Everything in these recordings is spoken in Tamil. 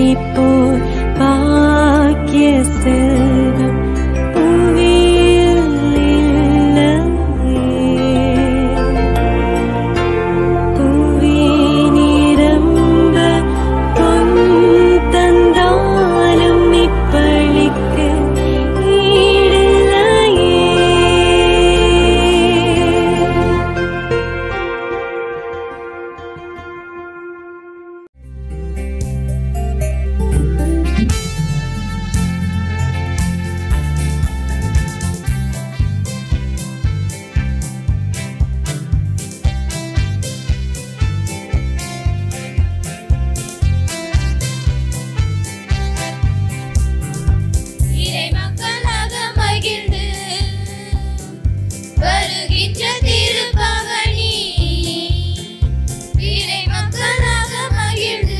போல் பாக்கிய செல்வம் புவியில் இல்லையே. புவி நிரம்ப பொன் தந்தாலும் இப்பளிக்கு ஈடில்லையே இறை மக்களாக மகிழ்ந்து வருகின்ற திருப்பவனி இறை மக்களாக மகிழ்ந்து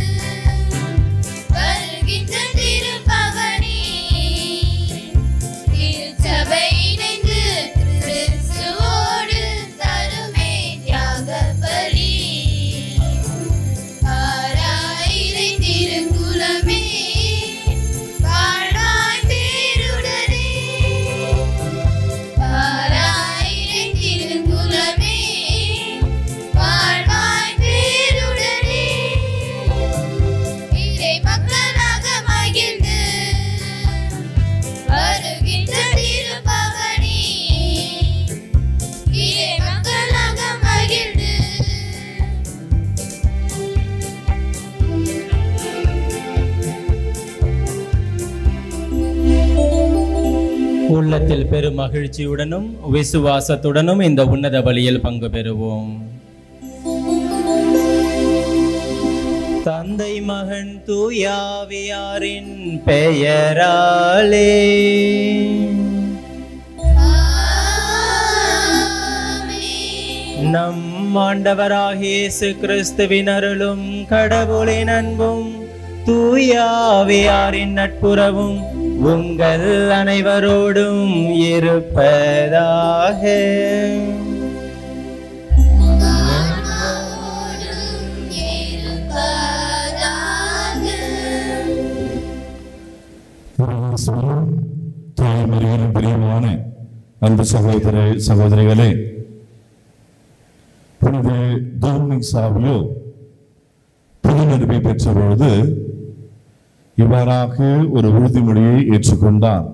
வருகின்ற திருப்பவனி திருச்சபை இணைந்து கிறிஸ்துவோடு தருமே தியாக பலி ஆராயிரை திருக்குலமே வாழ்வாய் பேருடனே ஆராயிரை திருக்குலமே வாழ்வாய் பேருடனே இறை மக்களாக மகிழ்ந்து வருகின்ற திருப்பவனி இறை மக்களாக மகிழ்ந்து உள்ளத்தில் பெரும் மகிழ்ச்சியுடனும் விசுவாசத்துடனும் இந்த உன்னத பலியில் பங்கு பெறுவோம் தந்தை மகன் தூயாவியாரின் பெயராலே நம் ஆண்டவராகிய இயேசு கிறிஸ்துவின் அருளும் கடவுளின் அன்பும் தூயாவியாரின் நட்புறவும் உங்கள் அனைவரோடும் இருப்பதாக இறையேசுவிலும் தாய்மறியிலும் பிரியமான அன்பு சகோதர சகோதரிகளே புனித டொமினிக் சாவியோ புதுநெருப்பை பெற்ற பொழுது இவ்வாறாக ஒரு உறுதிமொழியை ஏற்றுக்கொண்டார்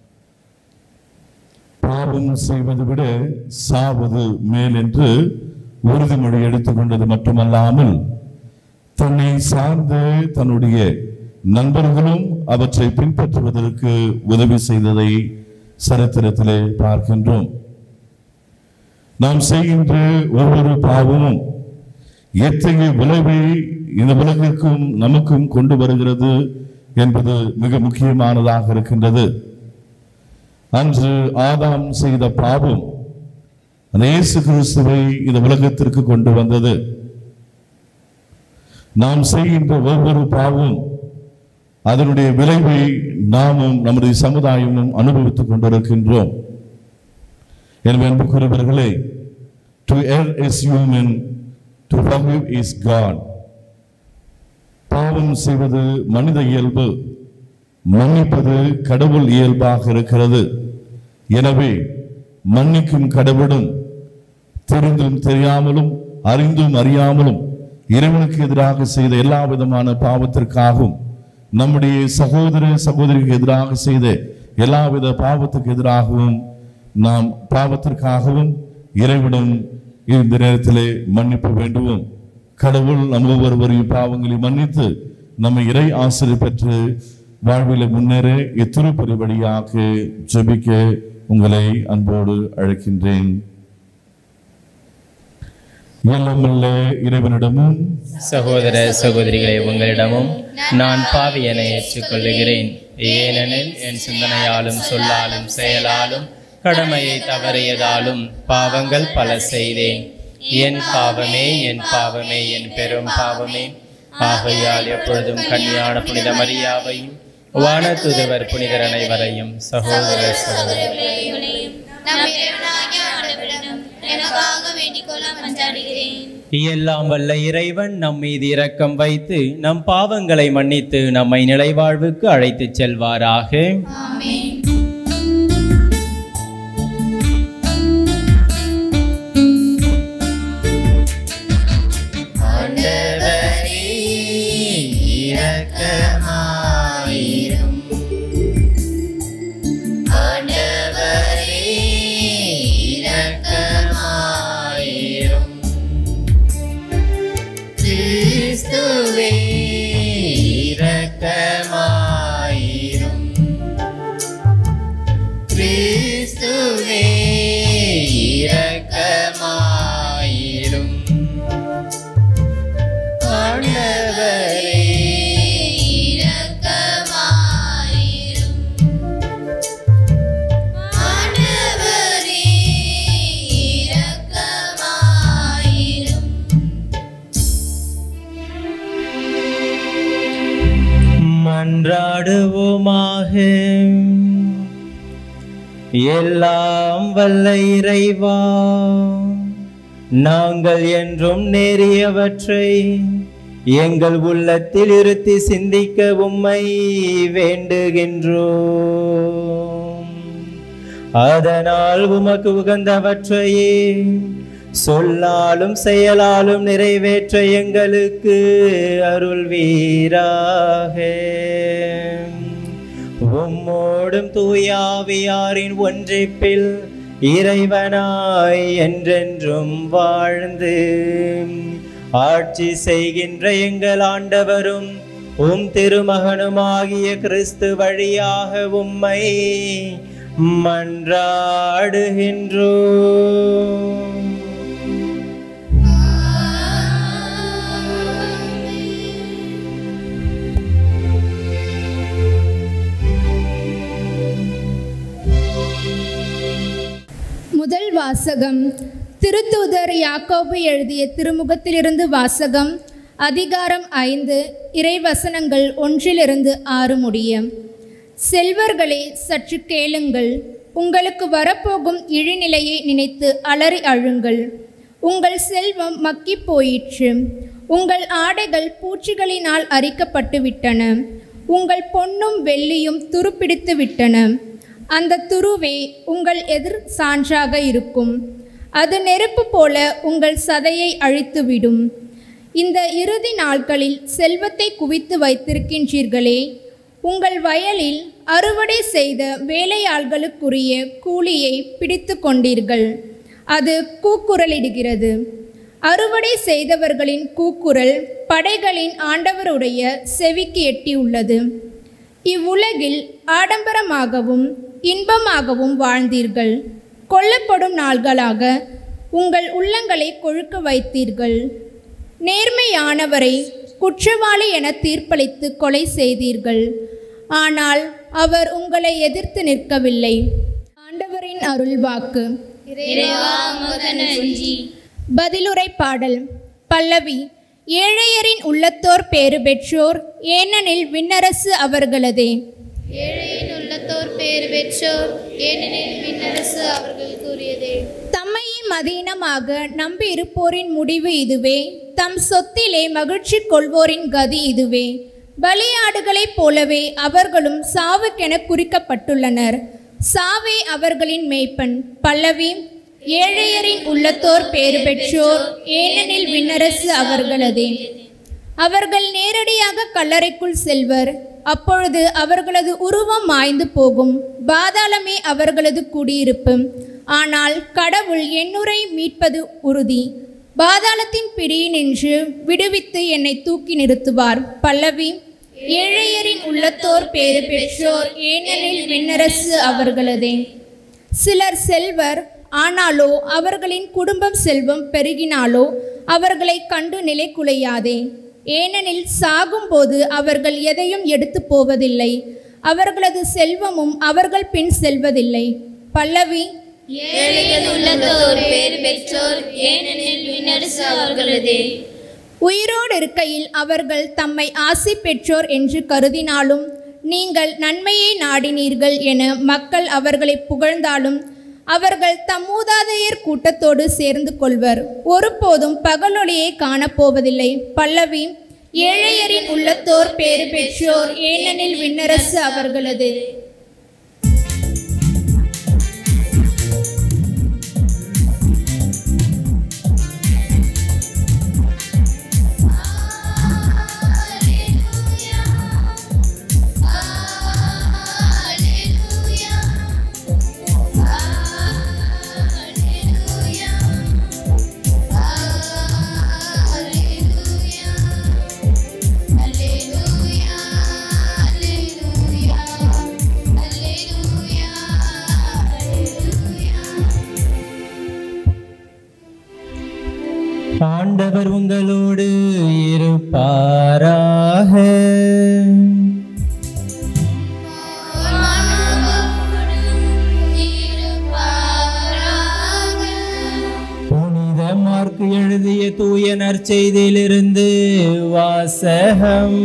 பாவம் செய்வதை விட சாவது மேல் என்று உறுதிமொழி எடுத்துக்கொண்டது மட்டுமல்லாமல் தன்னை சார்ந்த தன்னுடைய நண்பர்களும் அவற்றை பின்பற்றுவதற்கு உதவி செய்ததை சரித்திரத்திலே பார்க்கின்றோம் நாம் செய்கின்ற ஒவ்வொரு பாவமும் எத்தகைய விளைவை இந்த உலகிற்கும் நமக்கும் கொண்டு வருகிறது என்பது மிக முக்கியமானதாக இருக்கின்றது அன்று ஆதாம் செய்த பாவம் அந்த இயேசு கிறிஸ்துவை இந்த உலகத்திற்கு கொண்டு வந்தது நாம் செய்கின்ற ஒவ்வொரு பாவம் அதனுடைய விளைவை நாமும் நம்முடைய சமுதாயமும் அனுபவித்துக் கொண்டிருக்கின்றோம் எனவே அன்புக்குரியவர்களே to err is human to forgive is God பாவம் செய்வது மனித இயல்பு மன்னிப்பது கடவுள் இயல்பாக இருக்கிறது எனவே மன்னிக்கும் கடவுளும் தெரிந்தும் தெரியாமலும் அறிந்தும் அறியாமலும் இறைவனுக்கு எதிராக செய்த எல்லா விதமான பாவத்திற்காகவும் நம்முடைய சகோதர சகோதரிக்கு எதிராக செய்த எல்லாவித பாவத்துக்கு எதிராகவும் நாம் பாவத்திற்காகவும் இறைவனும் இந்த நேரத்திலே மன்னிப்பு வேண்டுவோம் கடவுள் நம்ம ஒவ்வொருவரையும் பாவங்களை மன்னித்து நம்ம இறை ஆசிரியர் பெற்று வாழ்வில முன்னேற இத்திருப்பறி வழியாக ஜெபிக்க உங்களை அன்போடு அழைக்கின்றேன் எல்லமுள்ள இறைவனிடமும் சகோதர சகோதரிகளே உங்களிடமும் நான் பாவி என ஏற்றுக்கொள்ளுகிறேன் ஏனெனில் என் சிந்தனையாலும் சொல்லாலும் செயலாலும் கடமையை தவறியதாலும் பாவங்கள் பல செய்தேன் என் பாவமே என் பாவமே என் பெரும் பாவமே ஆகையால் எப்பொழுதும் கன்னியான புனித மரியாவையும் வானதுதவர் புனிதர் அனைவரையும் சகோதர சகோதரி நம் இறைவனாகிய ஆண்டவரிடம் எனக்காக வேண்டிக் கொள்ள மன்றாடுகிறேன் எல்லாம் வல்ல இறைவன் நம் மீது இரக்கம் வைத்து நம் பாவங்களை மன்னித்து நம்மை நிலைவாழ்வுக்கு அழைத்துச் செல்வாராக ஆமென் ஆண்டவரே இரக்கமாயிரும் ஆண்டவரே இரக்கமாயிரும் கிறிஸ்துவே இரக்கமாயிரும் கிறிஸ்துவே இரக்கமாயிரும் ஆண்டவரே இரக்கமாயிரும் ஆண்டவரே இரக்கமாயிரும் மன்றாடுவோமாக எல்லாம் வல்ல இறைவா நாங்கள் என்றும் நேரியவற்றை எங்கள் உள்ளத்தில் இருத்தி சிந்திக்க உம்மை வேண்டுகின்றோம் அதனால் உமக்கு உகந்தவற்றையே சொல்லாலும் செயலாலும் நிறைவேற்ற எங்களுக்கு அருள்வீராக உம்மோடும் தூயாவியாரின் ஒன்றிப்பில் இறைவனாய் என்றென்றும் வாழ்ந்து ஆட்சி செய்கின்ற எங்கள் ஆண்டவரும் உம் திருமகனுமாகிய கிறிஸ்து வழியாக உம்மை மன்றாடுகின்றோம் முதல் வாசகம் திருத்தூதர் யாக்கோபு எழுதிய திருமுகத்திலிருந்து வாசகம் அதிகாரம் ஐந்து இறைவசனங்கள் ஒன்றிலிருந்து ஆறு முடிய செல்வர்களே சற்று கேளுங்கள் உங்களுக்கு வரப்போகும் இழிநிலையை நினைத்து அலறி அழுங்கள் உங்கள் செல்வம் மக்கிப் போயிற்று உங்கள் ஆடைகள் பூச்சிகளினால் அரிக்கப்பட்டு விட்டன உங்கள் பொன்னும் வெள்ளியும் துருப்பிடித்து விட்டன அந்த துருவே உங்கள் எதிர் சான்றாக இருக்கும் அது நெருப்பு போல உங்கள் சதையை அழித்துவிடும் இந்த இறுதி நாட்களில் செல்வத்தை குவித்து வைத்திருக்கின்றீர்களே உங்கள் வயலில் அறுவடை செய்த வேலையாள்களுக்குரிய கூலியை பிடித்து கொண்டீர்கள் அது கூக்குரலிடுகிறது அறுவடை செய்தவர்களின் கூக்குரல் படைகளின் ஆண்டவருடைய செவிக்கு எட்டியுள்ளது இவ்வுலகில் ஆடம்பரமாகவும் இன்பமாகவும் வாழ்ந்தீர்கள் கொல்லப்படும் நாள்களாக உங்கள் உள்ளங்களை கொழுக்க வைத்தீர்கள் நேர்மையானவரை குற்றவாளி என தீர்ப்பளித்து கொலை செய்தீர்கள் ஆனால் அவர் உங்களை எதிர்த்து நிற்கவில்லை ஆண்டவரின் அருள்வாக்கு இறைவா உமக்கு நன்றி பதிலுரை பாடல் பல்லவி ஏழையரின் உள்ளத்தோர் பேறு பெற்றோர் ஏனெனில் விண்ணரசு அவர்களதே ஏழையின் உள்ளத்தோர் பேறு பெற்றோர் ஏனெனில் விண்ணரசு அவர்களுக்குரியதே தம்மையே மதீனமாக நம்பி இருப்போரின் முடிவு இதுவே தம் சொத்திலே மகிழ்ச்சி கொள்வோரின் கதி இதுவே பலியாடுகளைப் போலவே அவர்களும் சாவுக்கென குறிக்கப்பட்டுள்ளனர் சாவே அவர்களின் மேய்ப்பன் பல்லவி ஏழையரின் உள்ளத்தோர் பேறு பெற்றோர் ஏனெனில் விண்ணரசு அவர்களதே அவர்கள் நேரடியாக கல்லறைக்குள் செல்வர் அப்பொழுது அவர்களது உருவம் மாய்ந்து போகும் பாதாளமே அவர்களது குடியிருப்பு ஆனால் கடவுள் என்னுரை மீட்பது உறுதி பாதாளத்தின் பிடியினின்று விடுவித்து என்னை தூக்கி நிறுத்துவார் பல்லவி ஏழையரின் உள்ளத்தோர் பேறு பெற்றோர் ஏனெனில் விண்ணரசு அவர்களதே சிலர் செல்வர் ஆனாலோ அவர்களின் குடும்பம் செல்வம் பெருகினாலோ அவர்களை கண்டு நிலை குலையாதே ஏனெனில் சாகும்போது அவர்கள் எதையும் எடுத்து போவதில்லை அவர்களது செல்வமும் அவர்கள் பின் செல்வதில்லை பல்லவி ஏழைகள் உள்ளத்தோர் பேறு பெற்றோர் ஏனெனில் விண்ணரசு அவர்களதே உயிரோடு இருக்கையில் அவர்கள் தம்மை ஆசி பெற்றோர் என்று கருதினாலும் நீங்கள் நன்மையை நாடினீர்கள் என மக்கள் அவர்களை புகழ்ந்தாலும் அவர்கள் தம் மூதாதையர் கூட்டத்தோடு சேர்ந்து கொள்வர் ஒருபோதும் பகலொளியை காணப்போவதில்லை பல்லவி ஏழையரின் உள்ளத்தோர் பேறு பெற்றோர் ஏனெனில் விண்ணரசு அவர்களது ஆண்டவர் உங்களோடு இருப்பாராக புனித மார்க்கு எழுதிய தூய நற்செய்தியிலிருந்து வாசகம்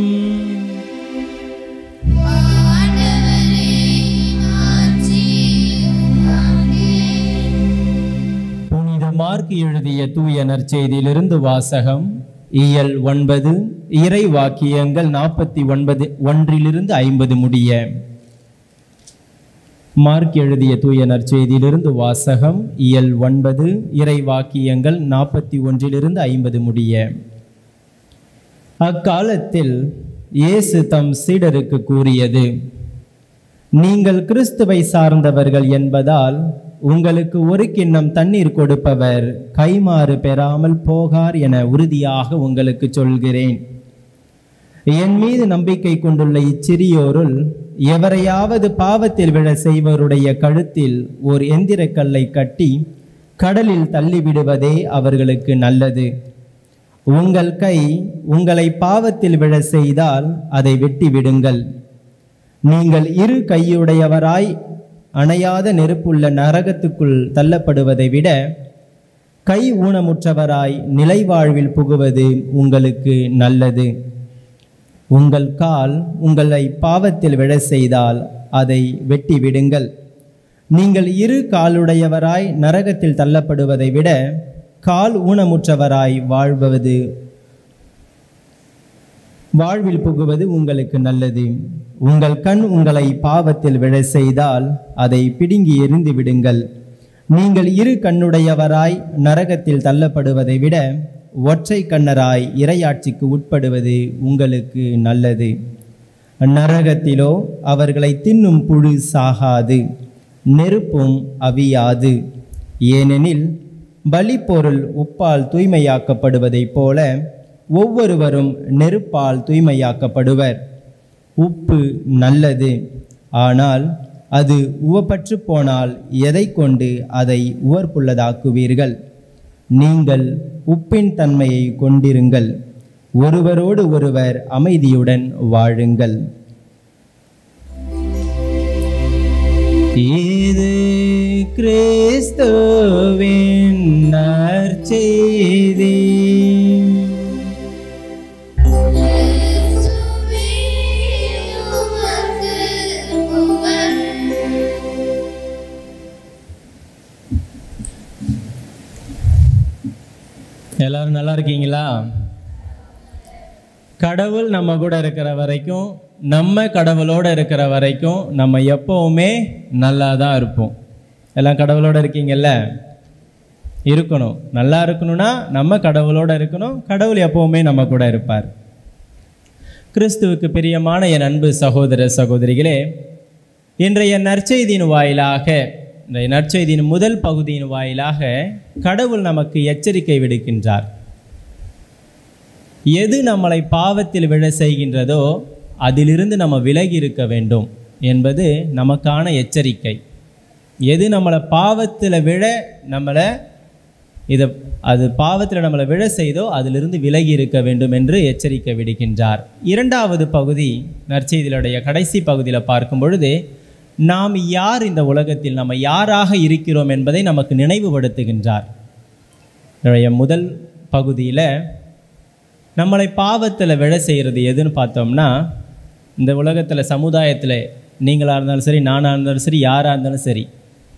புனித மார்க்கு எழுதிய தூய நற்செய்தியிலிருந்து வாசகம் இயல் ஒன்பது இறை வாக்கியங்கள் நாற்பத்தி ஒன்பது ஒன்றிலிருந்து ஐம்பது முடிய மார்க் எழுதிய தூய நற்செய்தியிலிருந்து வாசகம் இயல் ஒன்பது இறை வாக்கியங்கள் நாற்பத்தி ஒன்றிலிருந்து ஐம்பது முடிய அக்காலத்தில் இயேசு தம் சீடருக்கு கூறியது நீங்கள் கிறிஸ்துவை சார்ந்தவர்கள் என்பதால் உங்களுக்கு ஒரு கிண்ணம் தண்ணீர் கொடுப்பவர் கைமாறு பெறாமல் போகார் என உறுதியாக உங்களுக்கு சொல்கிறேன் என் மீது நம்பிக்கை கொண்டுள்ள இச்சிறியோருள் எவரையாவது பாவத்தில் விழ செய்வருடைய கழுத்தில் ஓர் எந்திரக் கல்லை கட்டி கடலில் தள்ளிவிடுவதே அவர்களுக்கு நல்லது உங்கள் கை உங்களை பாவத்தில் விழ செய்தால் அதை வெட்டி விடுங்கள் நீங்கள் இரு கையுடையவராய் அணையாத நெருப்புள்ள நரகத்துக்குள் தள்ளப்படுவதை விட கை ஊனமுற்றவராய் நிலைவாழ்வில் புகுவது உங்களுக்கு நல்லது உங்கள் கால் உங்களை பாவத்தில் விழ செய்தால் அதை வெட்டி விடுங்கள் நீங்கள் இரு காலுடையவராய் நரகத்தில் தள்ளப்படுவதை விட கால் ஊனமுற்றவராய் வாழ்வது வாழ்வில் புகுவது உங்களுக்கு நல்லது உங்கள் கண் உங்களை பாவத்தில் விழ செய்தால் அதை பிடுங்கி எறிந்து விடுங்கள் நீங்கள் இரு கண்ணுடையவராய் நரகத்தில் தள்ளப்படுவதை விட ஒற்றை கண்ணராய் இரையாட்சிக்கு உட்படுவது உங்களுக்கு நல்லது நரகத்திலோ அவர்களை தின்னும் புழு சாகாது நெருப்பும் அவியாது ஏனெனில் பலிப்பொருள் உப்பால் தூய்மையாக்கப்படுவதைப் போல ஒவ்வொருவரும் நெருப்பால் தூய்மையாக்கப்படுவர் உப்பு நல்லது ஆனால் அது உவப்பற்று போனால் எதை கொண்டு அதை உவர்ப்புள்ளதாக்குவீர்கள் நீங்கள் உப்பின் தன்மையை கொண்டிருங்கள் ஒருவரோடு ஒருவர் அமைதியுடன் வாழுங்கள் இது கிறிஸ்துவின் நற்செய்தி எல்லாரும் நல்லா இருக்கீங்களா கடவுள் நம்ம கூட இருக்கிற வரைக்கும் நம்ம கடவுளோட இருக்கிற வரைக்கும் நம்ம எப்பவுமே நல்லா தான் இருப்போம் எல்லாம் கடவுளோட இருக்கீங்கல்ல இருக்கணும் நல்லா இருக்கணும்னா நம்ம கடவுளோட இருக்கணும் கடவுள் எப்பவுமே நம்ம கூட இருப்பார் கிறிஸ்துவுக்கு பிரியமான என் அன்பு சகோதர சகோதரிகளே இன்றைய நற்செய்தியின் வாயிலாக இன்றைய நற்செய்தியின் முதல் பகுதியின் வாயிலாக கடவுள் நமக்கு எச்சரிக்கை விடுக்கின்றார் எது நம்மளை பாவத்தில் விழ செய்கின்றதோ அதிலிருந்து நம்ம விலகி இருக்க வேண்டும் என்பது நமக்கான எச்சரிக்கை எது நம்மளை பாவத்தில் விழ நம்மளை இதை அது பாவத்தில் நம்மளை விழ செய்தோ அதிலிருந்து விலகி இருக்க வேண்டும் என்று எச்சரிக்கை விடுக்கின்றார் இரண்டாவது பகுதி நற்செய்தியுடைய கடைசி பகுதியில் பார்க்கும் பொழுது நாம் யார் இந்த உலகத்தில் நம்ம யாராக இருக்கிறோம் என்பதை நமக்கு நினைவுபடுத்துகின்றார் இதனுடைய முதல் பகுதியில் நம்மளை பாவத்தில் விழ செய்கிறது எதுன்னு பார்த்தோம்னா இந்த உலகத்தில் சமுதாயத்தில் நீங்களாக இருந்தாலும் சரி நானாக இருந்தாலும் சரி யாராக இருந்தாலும் சரி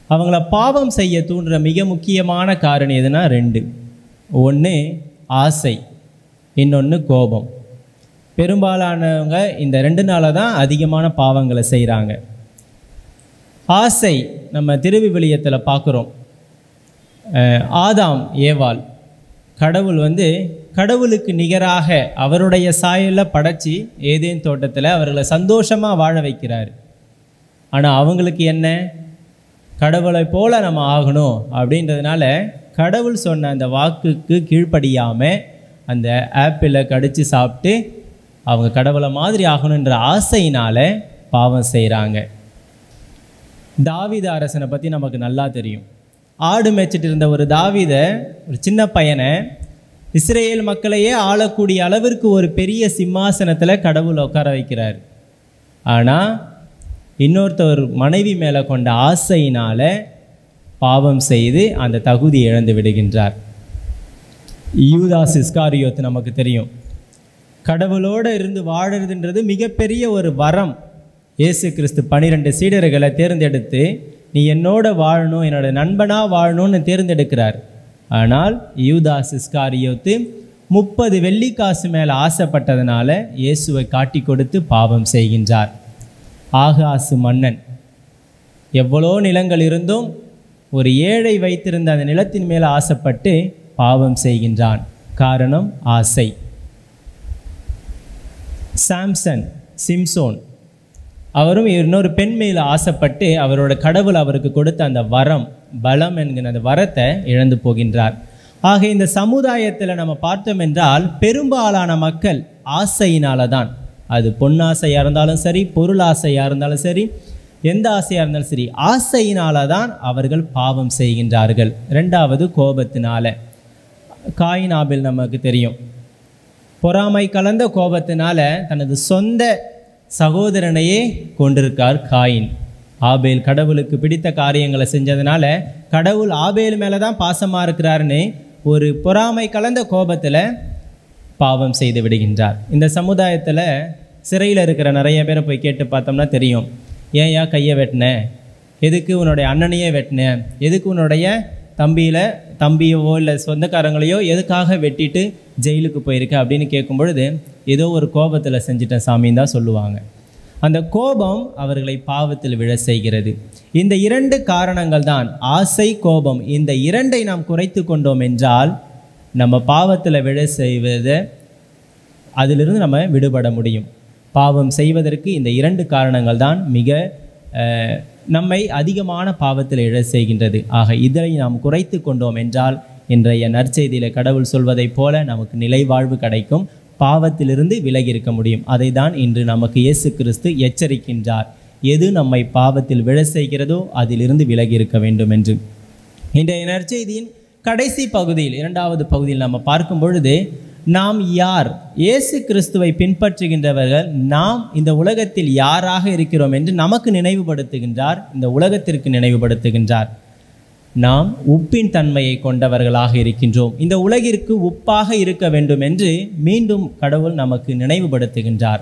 அவங்கள பாவம் செய்ய தூண்டுற மிக முக்கியமான காரணம் எதுனா ரெண்டு ஒன்று ஆசை இன்னொன்று கோபம் பெரும்பாலானவங்க இந்த ரெண்டு நாளாக தான் அதிகமான பாவங்களை செய்கிறாங்க ஆசை நம்ம திருவிவிலியத்தில் பார்க்குறோம் அஹ், ஆதாம் ஏவாள் கடவுள் வந்து கடவுளுக்கு நிகராக அவருடைய சாயலில் படைச்சி ஏதேன் தோட்டத்தில் அவர்களை சந்தோஷமாக வாழ வைக்கிறார் ஆனால் அவங்களுக்கு என்ன கடவுளை போல நம்ம ஆகணும் அப்படின்றதுனால கடவுள் சொன்ன அந்த வாக்குக்கு கீழ்ப்படியாமல் அந்த ஆப்பிளை கடித்து சாப்பிட்டு அவங்க கடவுளை மாதிரி ஆகணுன்ற ஆசையினால பாவம் செய்கிறாங்க தாவீது அரசனை பற்றி நமக்கு நல்லா தெரியும் ஆடு மேய்ச்சிட்டு இருந்த ஒரு தாவீதை ஒரு சின்ன பையனை இஸ்ரேல் மக்களையே ஆளக்கூடிய அளவிற்கு ஒரு பெரிய சிம்மாசனத்தில் கடவுள் உட்கார வைக்கிறார் ஆனால் இன்னொருத்தவர் மனைவி மேலே கொண்ட ஆசையினால பாவம் செய்து அந்த தகுதி இழந்து விடுகின்றார் யூதாஸ் இஸ்காரியோத் நமக்கு தெரியும் கடவுளோடு இருந்து வாழறதுன்றது மிகப்பெரிய ஒரு வரம் இயேசு கிறிஸ்து பனிரெண்டு சீடர்களை தேர்ந்தெடுத்து நீ என்னோட வாழணும் என்னோட நண்பனா வாழணும்னு தேர்ந்தெடுக்கிறார் ஆனால் யூதாஸ் இஸ்காரியோத்து முப்பது வெள்ளிக்காசு மேலே ஆசைப்பட்டதுனால இயேசுவை காட்டி கொடுத்து பாவம் செய்கின்றார் ஆகாசு மன்னன் எவ்வளோ நிலங்கள் இருந்தும் ஒரு ஏழை வைத்திருந்த அந்த நிலத்தின் மேலே ஆசைப்பட்டு பாவம் செய்கின்றான் காரணம் ஆசை சாம்சன் சிம்சோன் அவரும் இன்னொரு பெண் மேல் ஆசைப்பட்டு அவரோட கடவுள் அவருக்கு கொடுத்த அந்த வரம் பலம் என்கிற அந்த வரத்தை இழந்து போகின்றார் ஆக இந்த சமுதாயத்தில் நம்ம பார்த்தோம் என்றால் பெரும்பாலான மக்கள் ஆசையினால தான் அது பொன்னாசையாக இருந்தாலும் சரி பொருள் ஆசையாக இருந்தாலும் சரி எந்த ஆசையாக இருந்தாலும் சரி ஆசையினால தான் அவர்கள் பாவம் செய்கின்றார்கள் ரெண்டாவது கோபத்தினால காயின் ஆபில் நமக்கு தெரியும் பொறாமை கலந்த கோபத்தினால தனது சொந்த சகோதரனையே கொண்டிருக்கார் காயின் ஆபேல் கடவுளுக்கு பிடித்த காரியங்களை செஞ்சதுனால கடவுள் ஆபேல் மேலே தான் பாசமாக இருக்கிறாருன்னு ஒரு பொறாமை கலந்த கோபத்தில் பாவம் செய்து விடுகின்றார் இந்த சமுதாயத்தில் சிறையில் இருக்கிற நிறைய பேரை போய் கேட்டு பார்த்தோம்னா தெரியும் ஏன் ஏன் கையை வெட்டின எதுக்கு உன்னுடைய அண்ணனையே வெட்டின எதுக்கு உன்னுடைய தம்பியில் தம்பியவோ இல்லை சொந்தக்காரங்களையோ எதுக்காக வெட்டிட்டு ஜெயிலுக்கு போயிருக்க அப்படின்னு கேட்கும் பொழுது ஏதோ ஒரு கோபத்தில் செஞ்சிட்டேன் சாமின்னு தான் சொல்லுவாங்க அந்த கோபம் அவர்களை பாவத்தில் விழ செய்கிறது இந்த இரண்டு காரணங்கள் தான் ஆசை கோபம் இந்த இரண்டை நாம் குறைத்து கொண்டோம் என்றால் நம்ம பாவத்தில் விழ செய்வதை அதிலிருந்து நம்ம விடுபட முடியும் பாவம் செய்வதற்கு இந்த இரண்டு காரணங்கள் தான் மிக அஹ், நம்மை அதிகமான பாவத்தில் இழ செய்கின்றது ஆக இதை நாம் குறைத்து கொண்டோம் என்றால் இன்றைய நற்செய்தியில் கடவுள் சொல்வதைப் போல நமக்கு நிலை வாழ்வு கிடைக்கும் பாவத்திலிருந்து விலகி இருக்க முடியும் அதை தான் இன்று நமக்கு இயேசு கிறிஸ்து எச்சரிக்கின்றார் எது நம்மை பாவத்தில் விழ செய்கிறதோ அதிலிருந்து விலகி இருக்க வேண்டும் என்று இன்றைய நற்செய்தியின் கடைசி பகுதியில் இரண்டாவது பகுதியில் நம்ம பார்க்கும் பொழுது நாம் யார் இயேசு கிறிஸ்துவை பின்பற்றுகின்றவர்கள் நாம் இந்த உலகத்தில் யாராக இருக்கிறோம் என்று நமக்கு நினைவுபடுத்துகின்றார் இந்த உலகத்திற்கு நினைவுபடுத்துகின்றார் நாம் உப்பின் தன்மையை கொண்டவர்களாக இருக்கின்றோம் இந்த உலகிற்கு உப்பாக இருக்க வேண்டும் என்று மீண்டும் கடவுள் நமக்கு நினைவுபடுத்துகின்றார்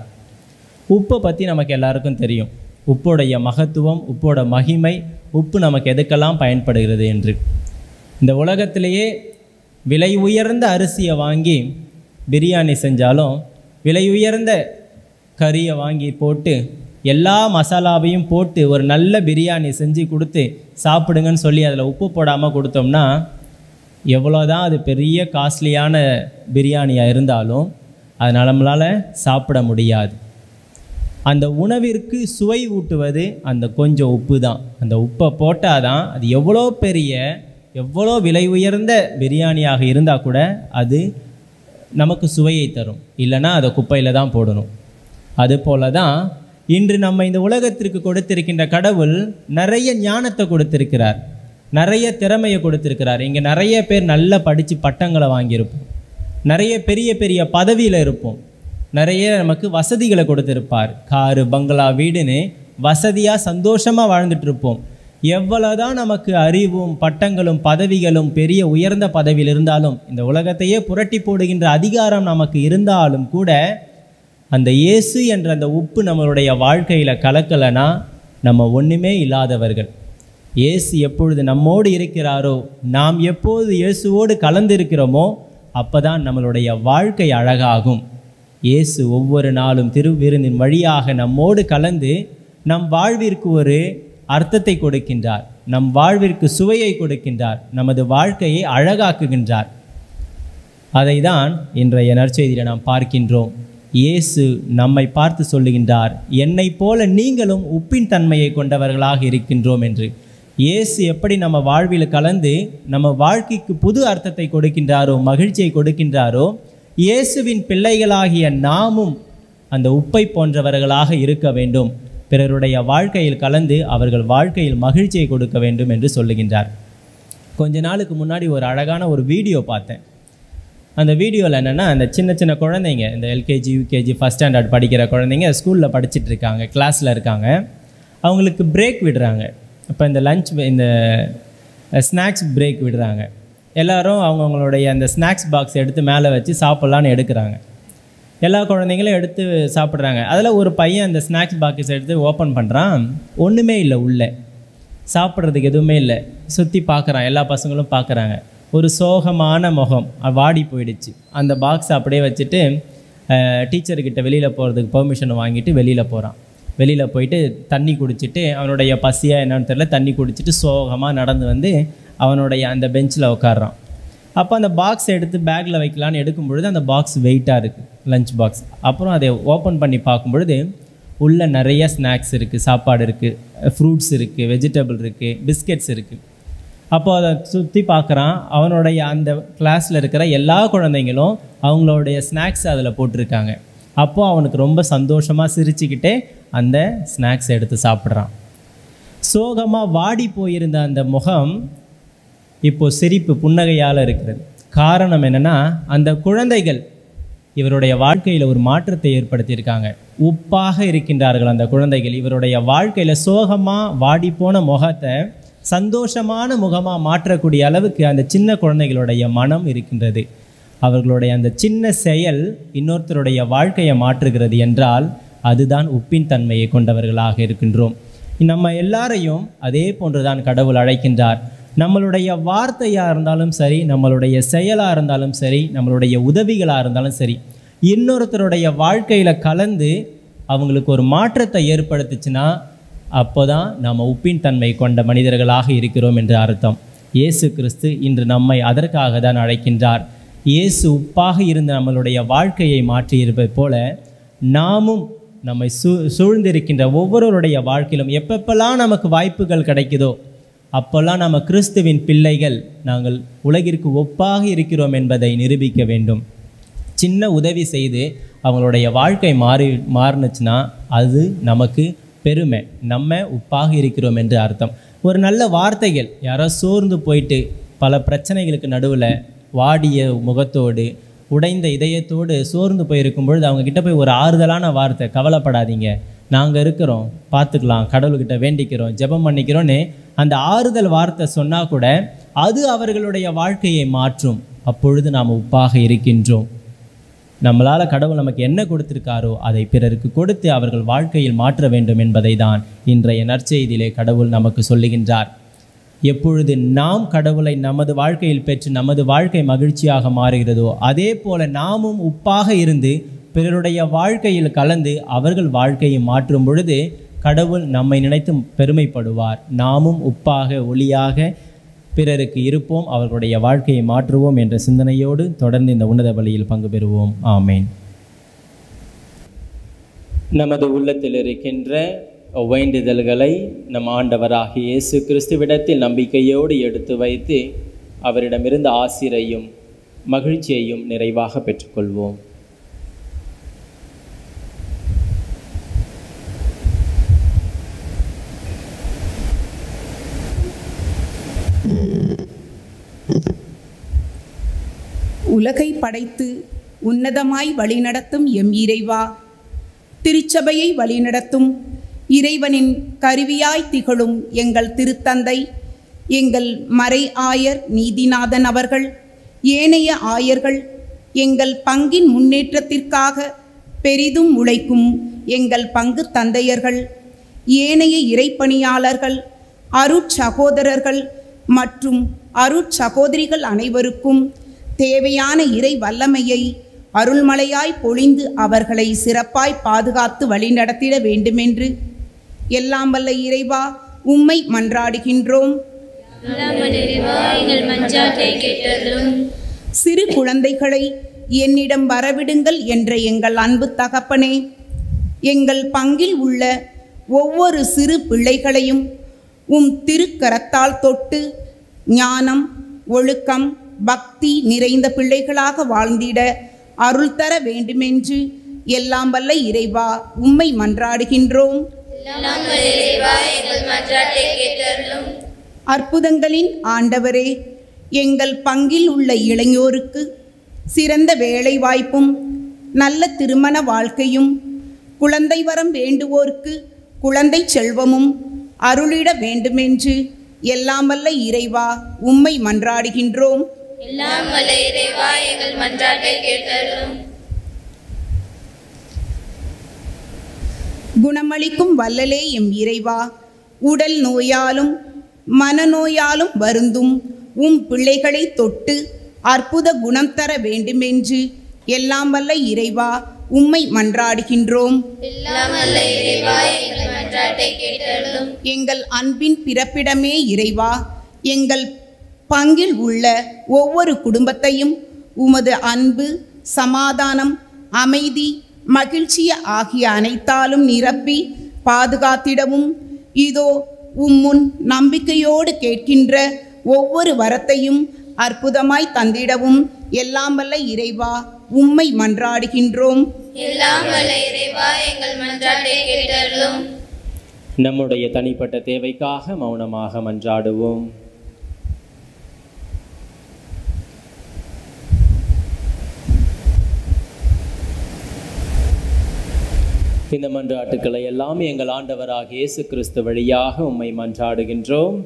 உப்பை பற்றி நமக்கு எல்லாருக்கும் தெரியும் உப்புடைய மகத்துவம் உப்போட மகிமை உப்பு நமக்கு எதுக்கெல்லாம் பயன்படுகிறது என்று இந்த உலகத்திலேயே விலை உயர்ந்த அரிசியை வாங்கி பிரியாணி செஞ்சாலும் விலை உயர்ந்த கறியை வாங்கி போட்டு எல்லா மசாலாவையும் போட்டு ஒரு நல்ல பிரியாணி செஞ்சு கொடுத்து சாப்பிடுங்கன்னு சொல்லி அதில் உப்பு போடாமல் கொடுத்தோம்னா எவ்வளோதான் அது பெரிய காஸ்ட்லியான பிரியாணியாக இருந்தாலும் அது நம்மளால் சாப்பிட முடியாது அந்த உணவிற்கு சுவை ஊட்டுவது அந்த கொஞ்சம் உப்பு தான் அந்த உப்பை போட்டால் தான் அது எவ்வளோ பெரிய எவ்வளோ விலை உயர்ந்த பிரியாணியாக இருந்தால் கூட அது நமக்கு சுவையை தரும் இல்லைன்னா அதை குப்பையில் தான் போடணும் அதுபோல தான் இன்று நம்ம இந்த உலகத்திற்கு கொடுத்திருக்கின்ற கடவுள் நிறைய ஞானத்தை கொடுத்திருக்கிறார் நிறைய திறமையை கொடுத்திருக்கிறார் இங்கே நிறைய பேர் நல்லா படித்து பட்டங்களை வாங்கியிருப்போம் நிறைய பெரிய பெரிய பதவியில் இருப்போம் நிறைய நமக்கு வசதிகளை கொடுத்திருப்பார் காரு பங்களா வீடுன்னு வசதியாக சந்தோஷமாக வாழ்ந்துட்டு இருப்போம் எவ்வளோதான் நமக்கு அறிவும் பட்டங்களும் பதவிகளும் பெரிய உயர்ந்த பதவியில் இருந்தாலும் இந்த உலகத்தையே புரட்டி போடுகின்ற அதிகாரம் நமக்கு இருந்தாலும் கூட அந்த இயேசு என்ற அந்த உப்பு நம்மளுடைய வாழ்க்கையில் கலக்கலைன்னா நம்ம ஒன்றுமே இல்லாதவர்கள் இயேசு எப்பொழுது நம்மோடு இருக்கிறாரோ நாம் எப்போது இயேசுவோடு கலந்து இருக்கிறோமோ அப்பதான் நம்மளுடைய வாழ்க்கை அழகாகும் இயேசு ஒவ்வொரு நாளும் திருவிருந்தின் வழியாக நம்மோடு கலந்து நம் வாழ்விற்கு ஒரு அர்த்தத்தை கொடுக்கின்றார் நம் வாழ்விற்கு சுவையை கொடுக்கின்றார் நமது வாழ்க்கையை அழகாக்குகின்றார் அதை தான் இன்றைய நற்செய்தியில் நாம் பார்க்கின்றோம் இயேசு நம்மை பார்த்து சொல்லுகின்றார் என்னைப் போல நீங்களும் உப்பின் தன்மையை கொண்டவர்களாக இருக்கின்றோம் என்று இயேசு எப்படி நம்ம வாழ்வில் கலந்து நம்ம வாழ்க்கைக்கு புது அர்த்தத்தை கொடுக்கின்றாரோ மகிழ்ச்சியை கொடுக்கின்றாரோ இயேசுவின் பிள்ளைகளாகிய நாமும் அந்த உப்பை போன்றவர்களாக இருக்க வேண்டும் பிறருடைய வாழ்க்கையில் கலந்து அவர்கள் வாழ்க்கையில் மகிழ்ச்சியை கொடுக்க வேண்டும் என்று சொல்லுகின்றார் கொஞ்ச நாளுக்கு முன்னாடி ஒரு அழகான ஒரு வீடியோ பார்த்தேன் அந்த வீடியோவில் என்னென்னா அந்த சின்ன சின்ன குழந்தைங்க இந்த எல்கேஜி யூகேஜி ஃபஸ்ட் ஸ்டாண்டர்ட் படிக்கிற குழந்தைங்க ஸ்கூலில் படிச்சிட்டு இருக்காங்க கிளாஸில் இருக்காங்க அவங்களுக்கு பிரேக் விடுறாங்க இப்போ இந்த லஞ்ச் இந்த ஸ்நாக்ஸ் பிரேக் விடுறாங்க எல்லாரும் அவங்கவுங்களுடைய அந்த ஸ்நாக்ஸ் பாக்ஸ் எடுத்து மேலே வச்சு சாப்பிட்லான்னு எடுக்கிறாங்க எல்லா குழந்தைங்களும் எடுத்து சாப்பிட்றாங்க அதில் ஒரு பையன் அந்த ஸ்நாக்ஸ் பாக்ஸ் எடுத்து ஓப்பன் பண்ணுறான் ஒன்றுமே இல்லை உள்ளே சாப்பிட்றதுக்கு எதுவுமே இல்லை சுற்றி பார்க்குறான் எல்லா பசங்களும் பார்க்குறாங்க ஒரு சோகமான முகம் அது வாடி போயிடுச்சு அந்த பாக்ஸை அப்படியே வச்சுட்டு டீச்சர்கிட்ட வெளியில் போகிறதுக்கு பெர்மிஷன் வாங்கிட்டு வெளியில் போகிறான் வெளியில் போயிட்டு தண்ணி குடிச்சிட்டு அவனுடைய பசியாக என்னன்னு தெரியல தண்ணி குடிச்சிட்டு சோகமாக நடந்து வந்து அவனுடைய அந்த பெஞ்சில் உட்காடுறான் அப்போ அந்த பாக்ஸ் எடுத்து பேக்கில் வைக்கலான்னு எடுக்கும் பொழுது அந்த பாக்ஸ் வெயிட்டாக இருக்குது லஞ்ச் பாக்ஸ் அப்புறம் அதை ஓப்பன் பண்ணி பார்க்கும் பொழுது உள்ளே நிறைய ஸ்நாக்ஸ் இருக்குது சாப்பாடு இருக்குது ஃப்ரூட்ஸ் இருக்குது வெஜிடபிள் இருக்குது பிஸ்கெட்ஸ் இருக்குது அப்போ அதை சுற்றி பார்க்குறான் அவனுடைய அந்த கிளாஸில் இருக்கிற எல்லா குழந்தைங்களும் அவங்களுடைய ஸ்நாக்ஸ் அதில் போட்டிருக்காங்க அப்போது அவனுக்கு ரொம்ப சந்தோஷமாக சிரிச்சுக்கிட்டே அந்த ஸ்நாக்ஸ் எடுத்து சாப்பிட்றான் சோகமாக வாடி போயிருந்த அந்த முகம் இப்போ சிரிப்பு புன்னகையால் இருக்கிறது காரணம் என்னன்னா அந்த குழந்தைகள் இவருடைய வாழ்க்கையில் ஒரு மாற்றத்தை ஏற்படுத்தியிருக்காங்க உப்பாக இருக்கின்றார்கள் அந்த குழந்தைகள் இவருடைய வாழ்க்கையில் சோகமாக வாடி போன முகத்தை சந்தோஷமான முகமாக மாற்றக்கூடிய அளவுக்கு அந்த சின்ன குழந்தைகளுடைய மனம் இருக்கின்றது அவர்களுடைய அந்த சின்ன செயல் இன்னொருத்தருடைய வாழ்க்கையை மாற்றுகிறது என்றால் அதுதான் உப்பின் தன்மையை கொண்டவர்களாக இருக்கின்றோம் நம்ம எல்லாரையும் அதே போன்றுதான் கடவுள் அழைக்கின்றார் நம்மளுடைய வார்த்தையாக இருந்தாலும் சரி நம்மளுடைய செயலாக இருந்தாலும் சரி நம்மளுடைய உதவிகளாக இருந்தாலும் சரி இன்னொருத்தருடைய வாழ்க்கையில் கலந்து அவங்களுக்கு ஒரு மாற்றத்தை ஏற்படுத்துச்சுன்னா அப்போ தான் நாம் உப்பின் தன்மை கொண்ட மனிதர்களாக இருக்கிறோம் என்று அர்த்தம் இயேசு கிறிஸ்து இன்று நம்மை அதற்காக தான் அழைக்கின்றார் இயேசு உப்பாக இருந்த நம்மளுடைய வாழ்க்கையை மாற்றியிருப்பது போல நாமும் நம்மை சூ சூழ்ந்திருக்கின்ற ஒவ்வொருவருடைய வாழ்க்கையிலும் எப்பப்பெல்லாம் நமக்கு வாய்ப்புகள் கிடைக்குதோ அப்போல்லாம் நம்ம கிறிஸ்துவின் பிள்ளைகள் நாங்கள் உலகிற்கு ஒப்பாக இருக்கிறோம் என்பதை நிரூபிக்க வேண்டும் சின்ன உதவி செய்து அவங்களுடைய வாழ்க்கை மாறி மாறுனுச்சுன்னா அது நமக்கு பெருமை நம்ம உப்பாக இருக்கிறோம் என்று அர்த்தம் ஒரு நல்ல வார்த்தைகள் யாரோ சோர்ந்து போயிட்டு பல பிரச்சனைகளுக்கு நடுவில் வாடிய முகத்தோடு உடைந்த இதயத்தோடு சோர்ந்து போயிருக்கும் பொழுது அவங்க கிட்ட போய் ஒரு ஆறுதலான வார்த்தை கவலைப்படாதீங்க நாங்கள் இருக்கிறோம் பார்த்துக்கலாம் கடவுள்கிட்ட வேண்டிக்கிறோம் ஜெபம் பண்ணிக்கிறோன்னு அந்த ஆறுதல் வார்த்தை சொன்னால் கூட அது அவர்களுடைய வாழ்க்கையை மாற்றும் அப்பொழுது நாம் உப்பாக இருக்கின்றோம் நம்மளால் கடவுள் நமக்கு என்ன கொடுத்திருக்காரோ அதை பிறருக்கு கொடுத்து அவர்கள் வாழ்க்கையில் மாற்ற வேண்டும் என்பதை தான் இன்றைய நற்செய்தியிலே கடவுள் நமக்கு சொல்லுகின்றார் எப்பொழுது நாம் கடவுளை நமது வாழ்க்கையில் பெற்று நமது வாழ்க்கை மகிழ்ச்சியாக மாறுகிறதோ அதே போல நாமும் உப்பாக இருந்து பிறருடைய வாழ்க்கையில் கலந்து அவர்கள் வாழ்க்கையை மாற்றும் பொழுது கடவுள் நம்மை நினைத்து பெருமைப்படுவார் நாமும் உப்பாக ஒளியாக பிறருக்கு இருப்போம் அவர்களுடைய வாழ்க்கையை மாற்றுவோம் என்ற சிந்தனையோடு தொடர்ந்து இந்த உன்னத பலியில் பங்கு பெறுவோம் ஆமேன் நமது உள்ளத்தில் இருக்கின்ற வேண்டுதல்களை நம் ஆண்டவராகிய இயேசு கிறிஸ்துவிடத்தில் நம்பிக்கையோடு எடுத்து வைத்து அவரிடமிருந்து ஆசிரையும் மகிழ்ச்சியையும் நிறைவாக பெற்றுக்கொள்வோம் உலகை படைத்து உன்னதமாய் வழிநடத்தும் எம் இறைவா திருச்சபையை வழிநடத்தும் இறைவனின் கருவியாய் திகழும் எங்கள் திருத்தந்தை எங்கள் மறை ஆயர் நீதிநாதன் அவர்கள் ஏனைய ஆயர்கள் எங்கள் பங்கின் முன்னேற்றத்திற்காக பெரிதும் உழைக்கும் எங்கள் பங்கு தந்தையர்கள் ஏனைய இறைப்பணியாளர்கள் அருட்சகோதரர்கள் மற்றும் அருட்சகோதரிகள் அனைவருக்கும் தேவையான இறை வல்லமையை அருள்மழையாய் பொழிந்து அவர்களை சிறப்பாய் பாதுகாத்து வழிநடத்திட வேண்டுமென்று எல்லாம் வல்ல இறைவா உம்மை மன்றாடுகின்றோம் இறைவா எங்கள் மஞ்சாட்டை கேட்டதும் சிறு குழந்தைகளை என்னிடம் வரவிடுங்கள் என்ற எங்கள் அன்பு தகப்பனே எங்கள் பங்கில் உள்ள ஒவ்வொரு சிறு பிள்ளைகளையும் உம் திருக்கரத்தால் தொட்டு ஞானம் ஒழுக்கம் பக்தி நிறைந்த பிள்ளைகளாக வாழ்ந்திட அருள் தர வேண்டுமென்று எல்லாம் வல்ல இறைவா உம்மை மன்றாடுகின்றோம் எல்லாம் வல்ல இறைவா எங்கள் மஞ்சாட்டை கேட்டதும் அற்புதங்களின் ஆண்டவரே எங்கள் பங்கில் உள்ள இளைஞருக்கு சிறந்த வேலை வாய்ப்பும் நல்ல திருமண வாழ்க்கையும் குழந்தை வரம் வேண்டுவோர்க்கு குழந்தை செல்வமும் அருளிட வேண்டுமென்று எல்லாம் வல்ல இறைவா உம்மை மன்றாடுகின்றோம் எல்லாம் வல்ல இறைவா எங்கள் மன்றாட்டை கேட்டதும் குணமளிக்கும் வல்லலே எம் இறைவா உடல் நோயாலும் மனநோயாலும் வருந்தும் உம் பிள்ளைகளை தொட்டு அற்புத குணம் தர வேண்டுமென்று எல்லாம் வல்ல இறைவா உம்மை மன்றாடுகின்றோம் எல்லாம் வல்ல இறைவா எங்கள் மன்றாட்டை கேட்டதும் எங்கள் அன்பின் பிறப்பிடமே இறைவா எங்கள் பங்கில் உள்ள ஒவ்வொரு குடும்பத்தையும் உமது அன்பு சமாதானம் அமைதி மகிழ்ச்சி ஆகிய அனைத்தாலும் நிரப்பி பாதுகாத்திடவும் இதோ உம்முன் நம்பிக்கையோடு கேட்கின்ற ஒவ்வொரு வரத்தையும் அற்புதமாய் தந்திடவும் எல்லாம் வல்ல இறைவா உம்மை மன்றாடுகின்றோம் எல்லாம் வல்ல இறைவா எங்கள் மன்றாட்டை கேட்டதும் நம்முடைய தனிப்பட்ட தேவைக்காக மௌனமாக மன்றாடுவோம் இந்த மன்றாட்டுக்களை எல்லாம் எங்கள் ஆண்டவராகிய இயேசு கிறிஸ்து வழியாக உம்மை மன்றாடுகின்றோம்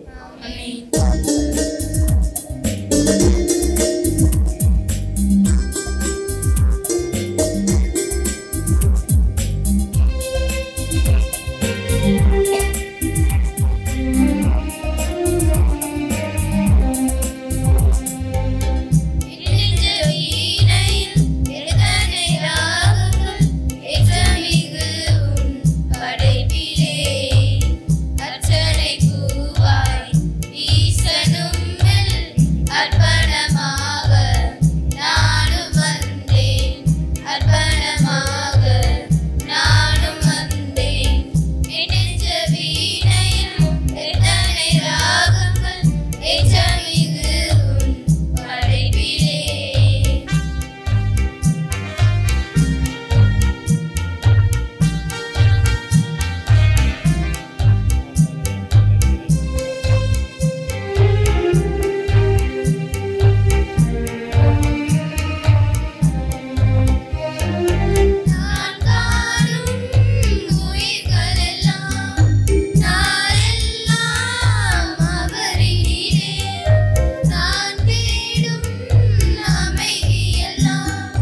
படைப்பிலே நான் காணும் உயிர்களெல்லாம் நாளெல்லாம் அவரினிலே நான் தேடும் அமைதியெல்லாம்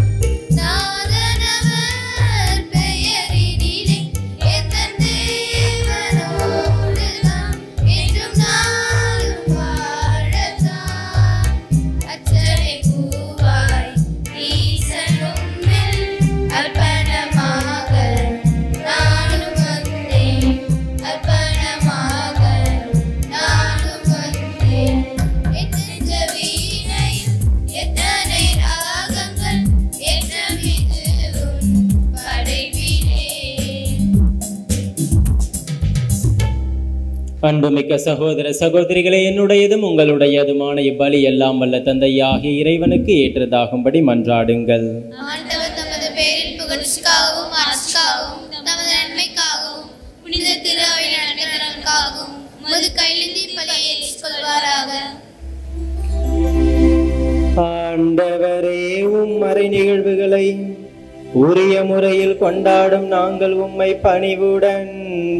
நாதனவர் பெயரினிலே எத்தன் தேவனோடுதான் என்றும் நாளும் வாழத்தான் அச்சனை கூவாய் ஈசனும் அர்ப்பணமாக நானும் வந்தேன் அர்ப்பணமாக நானும் வந்தேன் எத்தனை வீணையில் எத்தனை ராகங்கள் எத்தனை படைப்பிலே அன்புமிக்க சகோதர சகோதரிகளே என்னுடையதும் உங்களுடையதுமான இப்பலி எல்லாம் வல்ல தந்தையாகிய இறைவனுக்கு ஏற்றதாகும்படி மன்றாடுங்கள் ஆண்டவர் தமது பேரின் புகழ்ச்சிக்காகவும் அரசுக்காகவும் தமது நன்மைக்காகவும் புனித திரு அவை நடத்துவதற்காகவும் உமது கையிலிருந்து பலியை ஏற்றுக்கொள்வாராக ஆண்டவரே உம் மறை நிகழ்வுகளை உரிய முறையில் கொண்டாடும் நாங்கள் உம்மை பணிவுடன்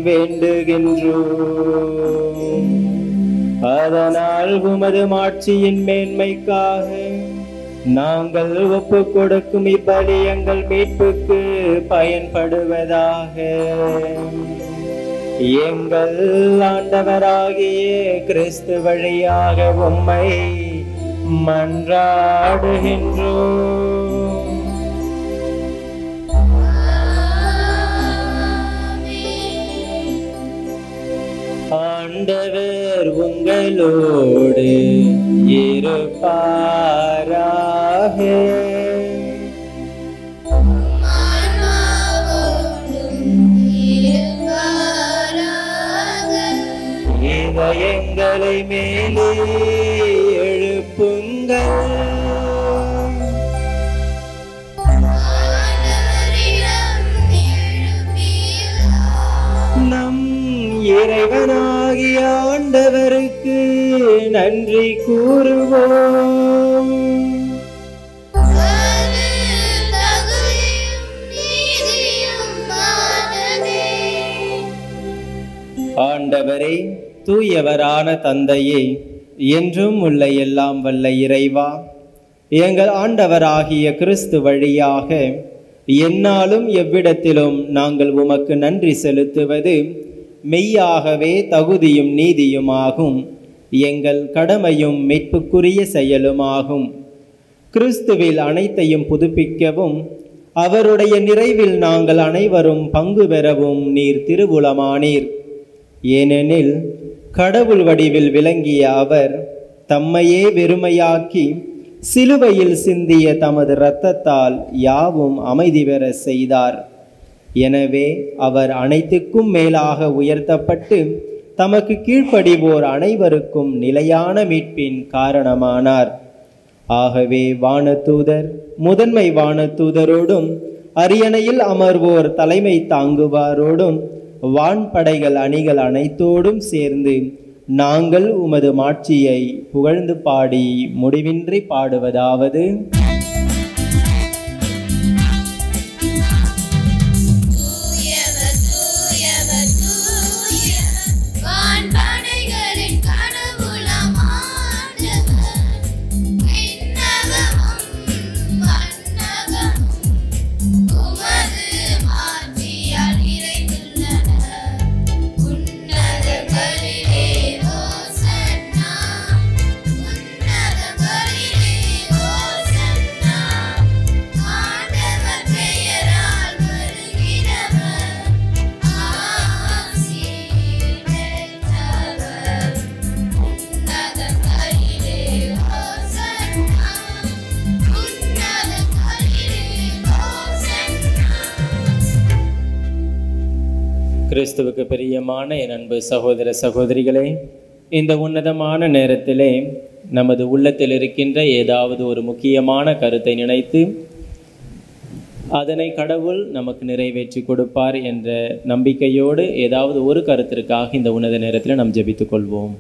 வேண்டுகின்றோம் அதனால் உமது மாட்சியின் மேன்மைக்காக நாங்கள் ஒப்பு கொடுக்கும் இப்பலி எங்கள் மீட்புக்கு பயன்படுவதாக எங்கள் ஆண்டவராகிய கிறிஸ்து வழியாக உம்மை மன்றாடுகின்றோம் ஆண்டவர் உங்களோடு இருப்பாராக இதயங்களை மேலே எழுப்புங்கள் நம் இறைவனாகிய ஆண்டவருக்கு நன்றி கூறுவோம் ஆண்டவரே தூயவரான தந்தையே என்றும் உள்ள எல்லாம் வல்ல இறைவா எங்கள் ஆண்டவராகிய கிறிஸ்து வழியாக எந்நாளும் எவ்விடத்திலும் நாங்கள் உமக்கு நன்றி செலுத்துவது மெய்யாகவே தகுதியும் நீதியுமாகும் எங்கள் கடமையும் மீட்புக்குரிய செயலுமாகும் கிறிஸ்துவில் அனைத்தையும் புதுப்பிக்கவும் அவருடைய நிறைவில் நாங்கள் அனைவரும் பங்கு பெறவும் நீர் திருவுளமானீர் ஏனெனில் கடவுள் வடிவில் விளங்கிய அவர் தம்மையே வெறுமையாக்கி சிலுவையில் சிந்திய தமது இரத்தத்தால் யாவும் அமைதி பெற செய்தார் எனவே அவர் அனைத்துக்கும் மேலாக உயர்த்தப்பட்டு தமக்கு கீழ்ப்படிவோர் அனைவருக்கும் நிலையான மீட்பின் காரணமானார் ஆகவே வானதூதர் முதன்மை வானதூதரோடும் அரியணையில் அமர்வோர் தலைமை தாங்குவாரோடும் வான்படைகள் அணிகள் அனைத்தோடும் சேர்ந்து நாங்கள் உமது மாட்சியை புகழ்ந்து பாடி முடிவின்றி பாடுவதாவது வான்படைகளின் கடவுளாம் ஆண்டவர் விண்ணகமும் மண்ணகமும் உமது மாட்சியால் நிறைந்துள்ளன உன்னதங்களிலே ஓசன்னா உன்னதங்களிலே ஓசன்னா ஆண்டவர் பெயரால் வருகிறவர் ஆசி பெற்றவர் உன்னதங்களிலே ஓசன்னா உன்னதங்களிலே ஓசன்னா கிறிஸ்துவுக்கு பிரியமான என் அன்பு சகோதர சகோதரிகளே இந்த உன்னதமான நேரத்திலே நமது உள்ளத்தில் இருக்கின்ற ஏதாவது ஒரு முக்கியமான கருத்தை நினைத்து அதனை கடவுள் நமக்கு நிறைவேற்றி கொடுப்பார் என்ற நம்பிக்கையோடு ஏதாவது ஒரு கருத்திற்காக இந்த உன்னத நேரத்தில் நாம் ஜெபித்துக் கொள்வோம்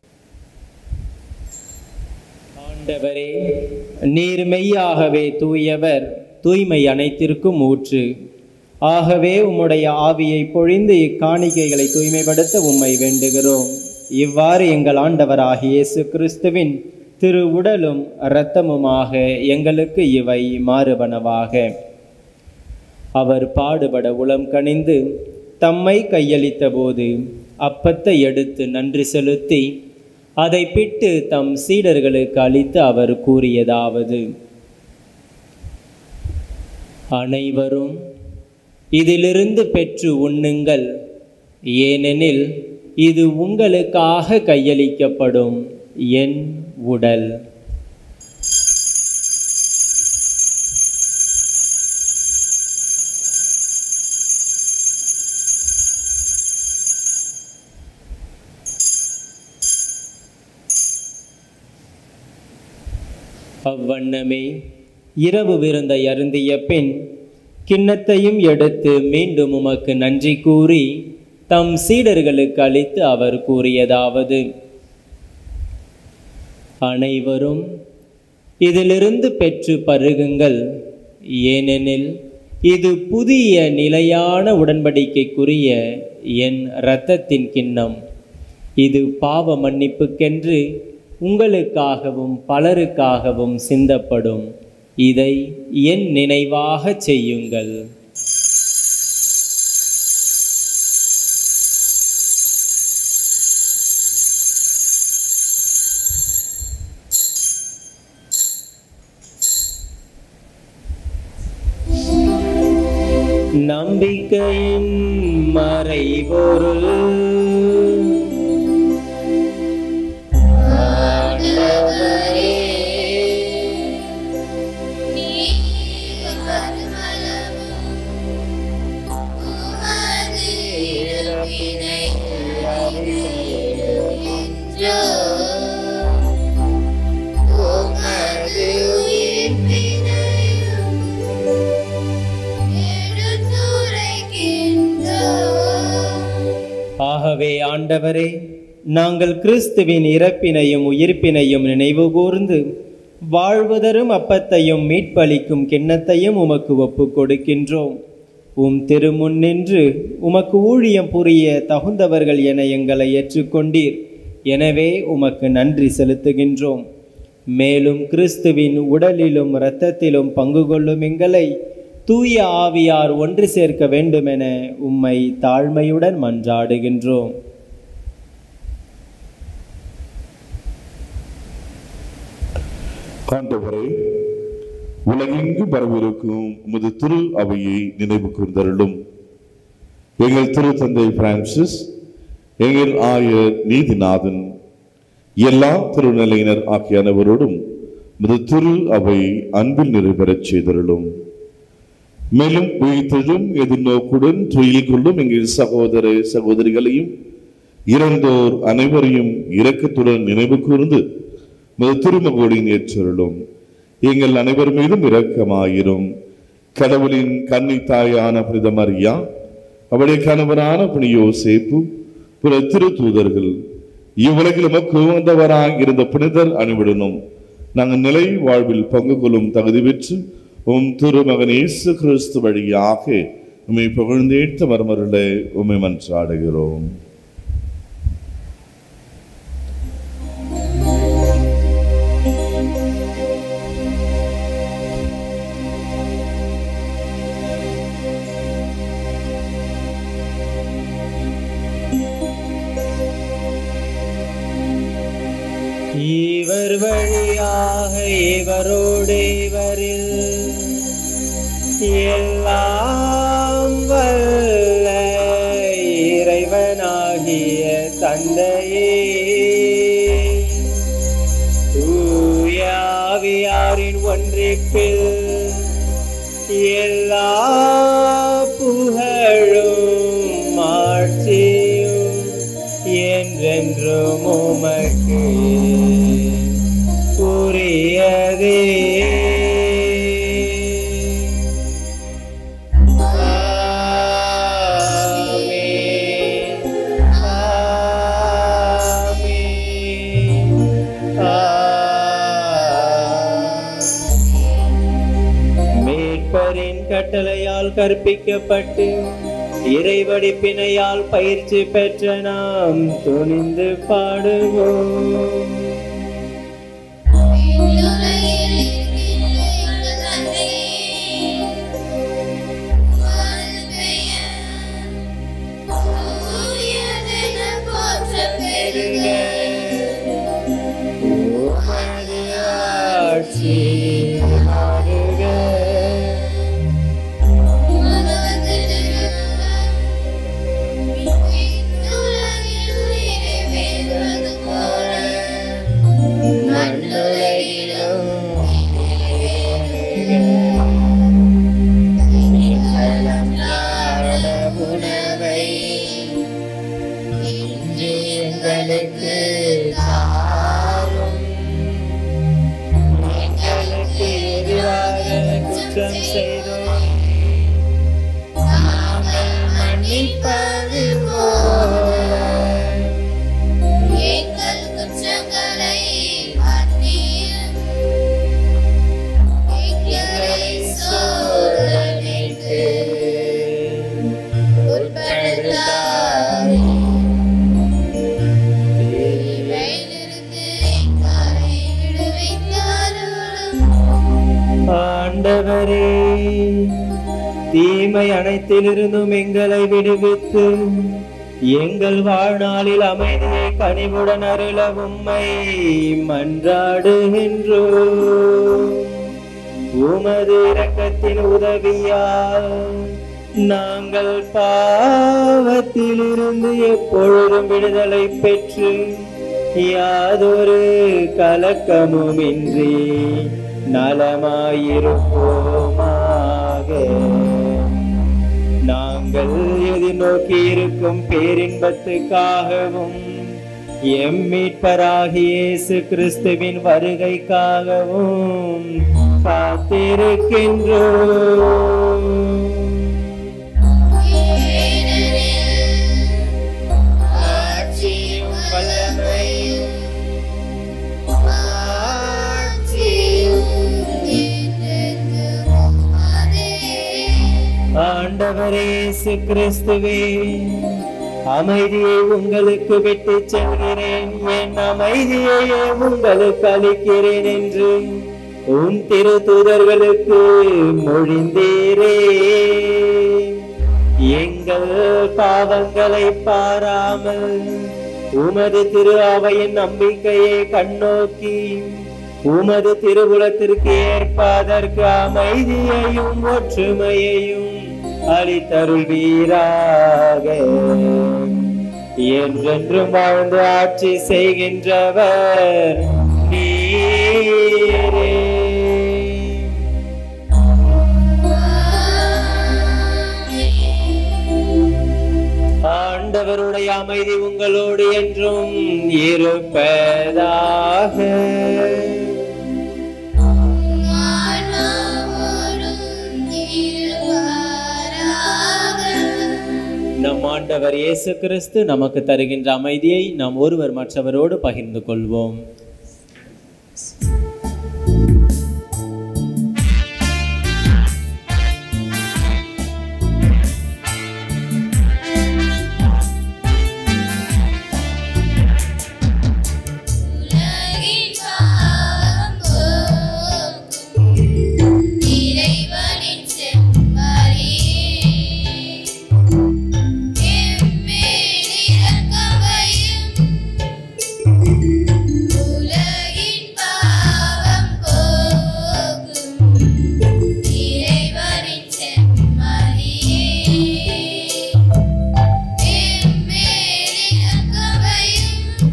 ஆண்டவரே நீர் மெய்யாகவே தூயவர் தூய்மை அனைத்திற்கும் ஊற்று ஆகவே உம்முடைய ஆவியை பொழிந்து இக்காணிக்கைகளை தூய்மைப்படுத்த உம்மை வேண்டுகிறோம் இவ்வாறு எங்கள் ஆண்டவராகிய இயேசு கிறிஸ்துவின் திரு உடலும் இரத்தமுமாக எங்களுக்கு இவை மாறுபனவாக அவர் பாடுபட உளம் கனிந்து தம்மை கையளித்த போது அப்பத்தை எடுத்து நன்றி செலுத்தி அதை பிட்டு தம் சீடர்களுக்கு அளித்து அவர் கூறியதாவது அனைவரும் இதிலிருந்து பெற்று உண்ணுங்கள் ஏனெனில் இது உங்களுக்காக கையளிக்கப்படும் என் உடல் அவ்வண்ணமே இரவு விருந்தை அருந்திய பின் கிண்ணத்தையும் எடுத்து மீண்டும் உமக்கு நன்றி கூறி தம் சீடர்களுக்கு அளித்து அவர் கூறியதாவது அனைவரும் இதிலிருந்து பெற்று பருகுங்கள் ஏனெனில் இது புதிய நிலையான உடன்படிக்கைக்குரிய என் இரத்தத்தின் கிண்ணம் இது பாவ மன்னிப்புக்கென்று உங்களுக்காகவும் பலருக்காகவும் சிந்தப்படும் இதை என் நினைவாகச் செய்யுங்கள் நம்பிக்கையின் மறைபொருள் ஆகவே ஆண்டவரே நாங்கள் கிறிஸ்துவின் இறப்பினையும் உயிர்ப்பினையும் நினைவு கூர்ந்து வாழ்வதரும் அப்பத்தையும் மீட்பளிக்கும் கிண்ணத்தையும் உமக்கு ஒப்புக் கொடுக்கின்றோம் உம் திருமுன் நின்று உமக்கு ஊழியம் புரிய தகுந்தவர்கள் என எங்களை ஏற்றுக்கொண்டீர் எனவே உமக்கு நன்றி செலுத்துகின்றோம் மேலும் கிறிஸ்துவின் உடலிலும் இரத்தத்திலும் பங்கு கொள்ளும் எங்களை தூய ஆவியார் ஒன்று சேர்க்க வேண்டுமென உம்மை தாழ்மையுடன் மன்றாடுகின்றோம் ஆண்டவரே உலகெங்கு பரவிருக்கும் உமது திரு அவையை நினைவு கூர்ந்தருளும் எங்கள் திரு தந்தை பிரான்சிஸ் எங்கள் ஆயர் நீதிநாதன் எல்லா திருநிலையினர் ஆகிய அனைவரோடும் உமது திரு அவை அன்பில் நிறைவேறச் செய்தருளும் மேலும் உயிர்த்தெழும் எதிர்நோக்குடன் துயில் கொள்ளும் எங்கள் சகோதர சகோதரிகளையும் இறந்தோர் அனைவரையும் இரக்கத்துடன் நினைவு கூர்ந்து உமது திருமகோடின் ஏற்றருளும் எங்கள் அனைவர் மீதும் இரக்கமாயிரும் கடவுளின் கன்னி தாயான புனித மரியா அவளுடைய கணவரான புனியோ சேப்பு புற திரு தூதர்கள் இவ்வுலகில் நமக்கு உகந்தவராய் இருந்த புனிதர் அணிவிடனும் நாங்கள் நிலை வாழ்வில் பங்கு கொள்ளும் தகுதி பெற்று உம் திருமகன் இயேசு கிறிஸ்து வழியாக உம்மை புகழ்ந்தேற்ற மர்மருளை உம்மை மன்றாடுகிறோம் இவர் வழியாக இவரோடு இவரில் எல்லாம் வல்ல இறைவனாகிய தந்தையே தூயாவியாரின் ஒன்றிப்பில் எல்லா புகழும் ஆட்சியும் என்றென்றும் உமக்கு உரியதே ஆமென். ஆமென். ஆமென். மீட்பரின் கட்டளையால் கற்பிக்கப்பட்டு இறைவடிப்பினையால் பயிற்சி பெற்ற நாம் துணிந்து பாடுவோம் உமது ஆட்சி வருக. மண்ணுலகிலும் நாட உணவை இன்று எங்களுக்கு தாரும் எங்களுக்கு எதிராக குற்றம் செய்தோம் நாங்கள் மன்னிப்பது போல எங்கள் குற்றங்களை மன்னியும் எங்களை சோதனைக்கு உட்படுத்தாதேயும். தீமையிலிருந்து எங்களை விடுவித்தருளும். ஆண்டவரே தீமை அனைத்திலிருந்தும் எங்களை விடுவித்து எங்கள் வாழ்நாளில் அமைதியை கனிவுடன் அருள உம்மை மன்றாடுகின்றோம் உமது இரக்கத்தின் உதவியால் நாங்கள் பாவத்திலிருந்து எப்பொழுதும் விடுதலை பெற்று யாதொரு கலக்கமுமின்றி நலமாயிருப்போமாக நாங்கள் எதிர்நோக்கி இருக்கும் பேரின்பத்துக்காகவும் எம் மீட்பராகிய இயேசு கிறிஸ்துவின் வருகைக்காகவும் காத்திருக்கின்றோம் ஆட்சியும் வல்லமையும் ஆண்டவரே இயேசு கிறிஸ்துவே அமைதியை உங்களுக்கு விட்டு செல்கிறேன் என் அமைதியையே உங்களுக்கு அளிக்கிறேன் என்று உன் திரு தூதர்களுக்கு மொழிந்தீரே எங்கள் பாவங்களை பாராமல் உமது திரு அவையின் நம்பிக்கையை கண்ணோக்கி உமது திருவுலத்திற்கு ஏற்ப அதற்கு அமைதியையும் ஒற்றுமையையும் அளித்தருள்வீராக என்றென்றும் வாழ்ந்து ஆட்சி செய்கின்றவர் நீரே ஆண்டவருடைய அமைதி உங்களோடு என்றும் இருப்பதாக நம் ஆண்டவர் இயேசு கிறிஸ்து நமக்கு தருகின்ற அமைதியை நாம் ஒருவர் மற்றவரோடு பகிர்ந்து கொள்வோம் இறைவனின் செம்மறியே எம்மேல் இரக்கமையும் உலகின் பாவம் போக்கும் இறைவனின் செம்மறியே எம்மேல் இரக்கமையும்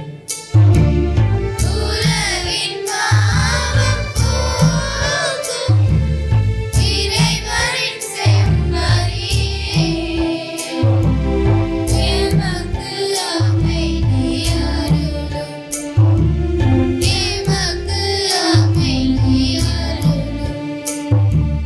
உலகின் பாவம் போக்கும் இறைவனின் செம்மறியே எமக்கு அமைதி அருளும் எமக்கு அமைதி அருளும்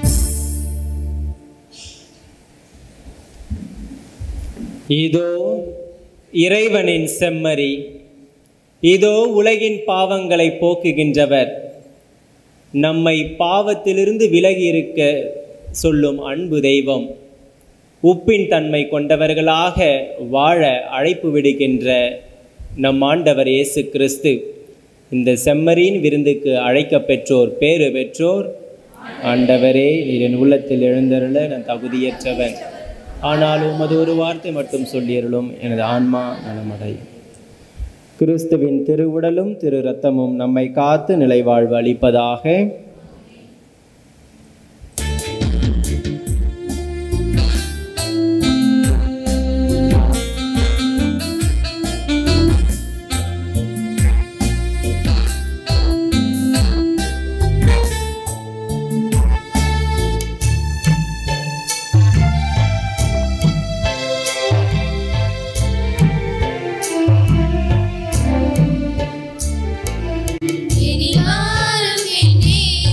இதோ இறைவனின் செம்மறி இதோ உலகின் பாவங்களை போக்குகின்றவர் நம்மை பாவத்திலிருந்து விலகி இருக்க சொல்லும் அன்பு தெய்வம் உப்பின் தன்மை கொண்டவர்களாக வாழ அழைப்பு விடுகின்ற நம் ஆண்டவர் இயேசு கிறிஸ்து இந்த செம்மறியின் விருந்துக்கு அழைக்கப் பெற்றோர் பேறு பெற்றோர் ஆண்டவரே நீர் என் உள்ளத்தில் எழுந்தருள நான் தகுதியற்றவன் ஆனால் உமது ஒரு வார்த்தை மட்டும் சொல்லியருளும் எனது ஆன்மா நலமடையும் கிறிஸ்துவின் திருவுடலும் திரு ரத்தமும் நம்மை காத்து நிலைவாழ்வு அளிப்பதாக இனி வாரும் என்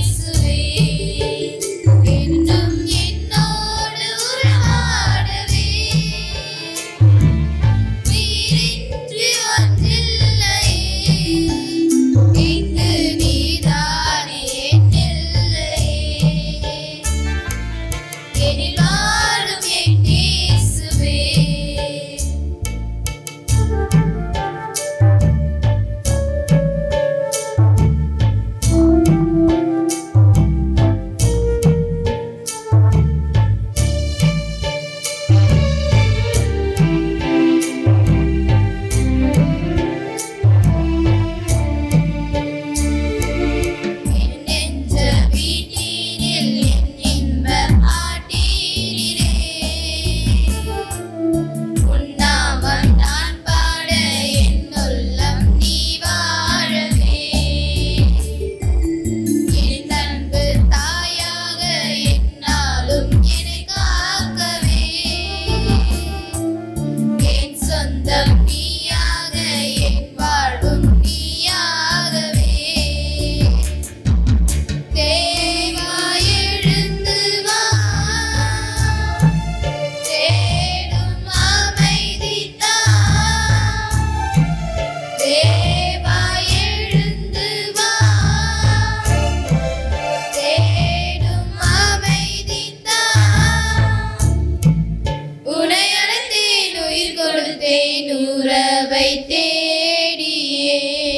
கொடுத்தேன் உறவை தேடியே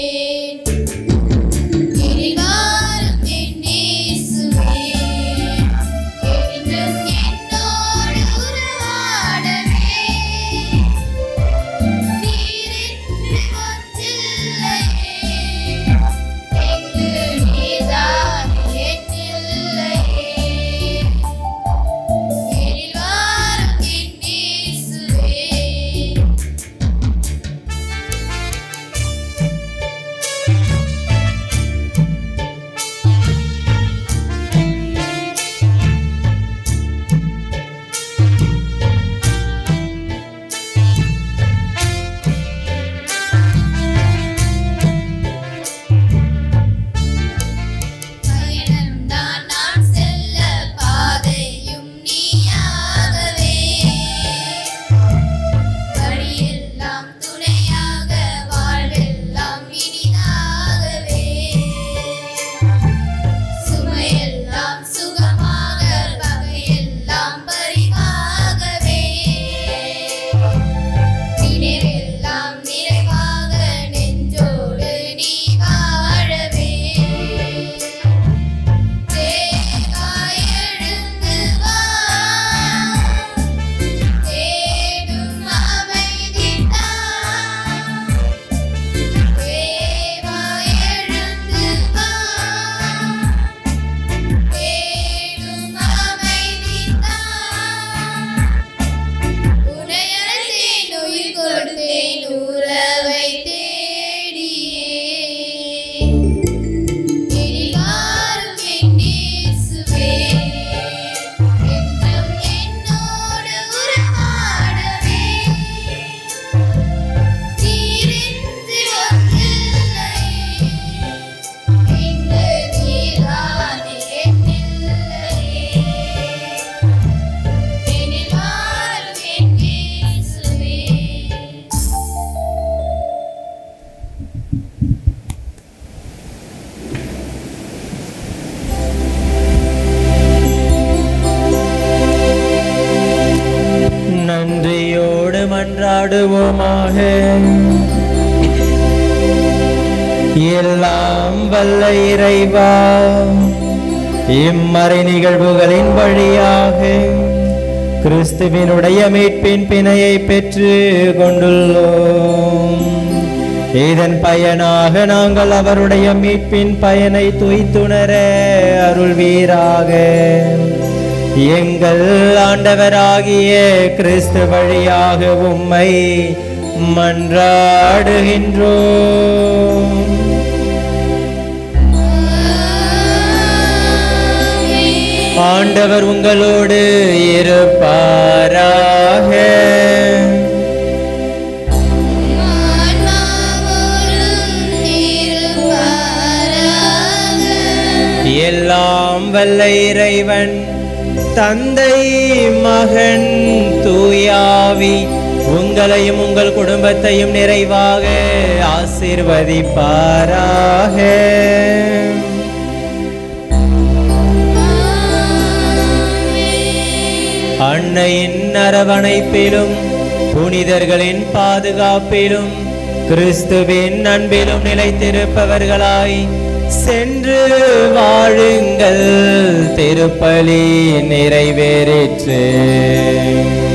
எதிர்காலம் என் இயேசுவே, என்றும் என்னோடு உறவாடவே. நீரின்றி ஒன்றில்லையே, எங்கு நீதான் என் இல்லையே. எதிர்காலம் என் இயேசுவே, பயணம்தான் நான் செல்ல பாதையும் நீயாகவே வழியெல்லாம் துணையாக வாழ்வெல்லாம் இனிதாகவே சுமையெல்லாம் சுகமாக வகையெல்லாம் பரிவாகவே நினைவெல்லாம் நிறைவாக நெஞ்சோடு நீ வாழவே தேவா எழுந்து வா தேடும் அமைதி தா தேவா எழுந்து வா தேடும் அமைதி தா உன்னை அழைத்தேன் உயிர் கொடுத்தேன் உறவை தேடியே எதிர்காலம் என் இயேசுவே, என்றும் என்னோடு உறவாடவே. நீரின்றி ஒன்றில்லையே, இங்கு நீதானே என் இல்லையே. என்னில் வாழும் என் இயேசுவே நன்றியோடு மன்றாடுவோமாக எல்லாம் வல்ல இறைவா இம்மறை நிகழ்வுகளின் வழியாக கிறிஸ்துவினுடைய மீட்பின் பிணையை பெற்று கொண்டுள்ளோம் இதன் பயனாக நாங்கள் அவருடைய மீட்பின் பயனை துய்த்துணர அருள்வீராக எங்கள் ஆண்டவராகிய கிறிஸ்து வழியாக உம்மை மன்றாடுகின்றோம் ஆண்டவர் உங்களோடு இருப்பாராக எல்லாம் வல்ல இறைவன் தந்தை மகன் தூயாவி உங்களையும் உங்கள் குடும்பத்தையும் நிறைவாக ஆசீர்வதிப்பாராக அன்னையின் அரவணைப்பிலும் புனிதர்களின் பாதுகாப்பிலும் கிறிஸ்துவின் அன்பிலும் நிலைத்திருப்பவர்களாய் சென்று வாழுங்கள் திருப்பலி நிறைவேறிற்று